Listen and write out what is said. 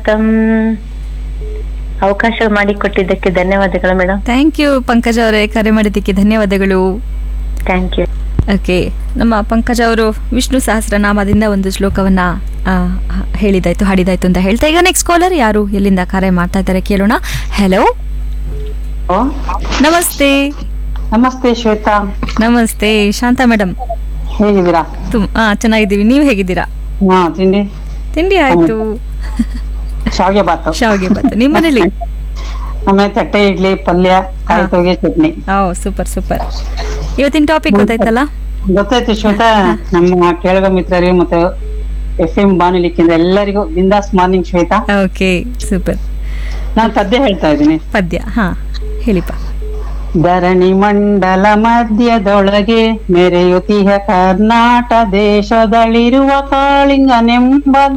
ಸ್ವಾಗತಂ ಅವಕಾಶ ಮಾಡಿಕೊಟ್ಟಿದ್ದಕ್ಕೆ ಧನ್ಯವಾದಗಳು madam thank you ಪಂಕಜ ಅವರೇ ಕರೆ ಮಾಡಿದ್ದಕ್ಕೆ ಧನ್ಯವಾದಗಳು ಥ್ಯಾಂಕ್ ಯು ಓಕೆ ನಮ್ಮ ಪಂಕಜ ಅವರು ವಿಷ್ಣು ಸಹಸ್ರನಾಮದಿಂದ ಒಂದು ಶ್ಲೋಕವನ್ನ ಆ, ಹ- ಹೇಳಿದಾಯ್ತು ಹಾಡಿದಾಯ್ತು ಅಂತ ಹೇಳ್ತಾ ಈಗ ನೆಕ್ಸ್ಟ್ ಕಾಲರ್ ಯಾರು ಎಲ್ಲಿಂದ ಕರೆ ಮಾಡ್ತಾ ಇದ್ದಾರೆ ಕೇಳೋಣ ಹಲೋ ನಮಸ್ತೆ ನಮಸ್ತೆ ಶ್ವೇತಾ ನಮಸ್ತೆ ಶಾಂತಾ ಮೇಡಮ್ ಹೇಗಿದ್ದೀರಾ ತುಮ್ ಆ ಚೆನ್ನಾಗಿದ್ದೀವಿ ನೀವು ಹೇಗಿದ್ದೀರಾ ಹಾ ತಿಂಡಿ ತಿಂಡಿ ಆಯ್ತು ಶಾವಿಗೆ ಬಾತು ಶಾವಿಗೆ ಬಂತು ನಿಮ್ಮ ಮನೇಲಿ ಆಮೇಲೆ ತಟ್ಟೆ ಇಡ್ಲಿ ಪಲ್ಯ ಕಾಯಿ ತೊಗೆ ಚಟ್ನಿ ಓ ಸೂಪರ್ ಸೂಪರ್ ಇವತ್ತಿನ ಟಾಪಿಕ್ ಗೊತ್ತಾಯ್ತಲ್ಲ ಗೊತ್ತಾಯ್ತು ಶ್ವೇತಾ ನಮ್ಮ ಕೇಳುಗ ಮಿತ್ರರಿಗೆ ಮತ್ತೆ ಎಫ್ ಎಂ ಬಾನುಲಿ ಕೇಂದ್ರ ಎಲ್ಲರಿಗೂ ಬಿಂದಾಸ್ ಮಾರ್ನಿಂಗ್ ಶ್ವೇತಾ ಓಕೆ ಸೂಪರ್ ನಾನು ಪದ್ಯ ಹೇಳ್ತಾ ಇದ್ದೀನಿ ಪದ್ಯ ಹಾ ಹೇಳಿಪ್ಪ ಧರಣಿ ಮಂಡಲ ಮಧ್ಯದೊಳಗೆ ಮೆರೆಯುತಿಹ ಕರ್ನಾಟ ದೇಶದಲ್ಲಿರುವ ಕಾಳಿಂಗನೆಂಬ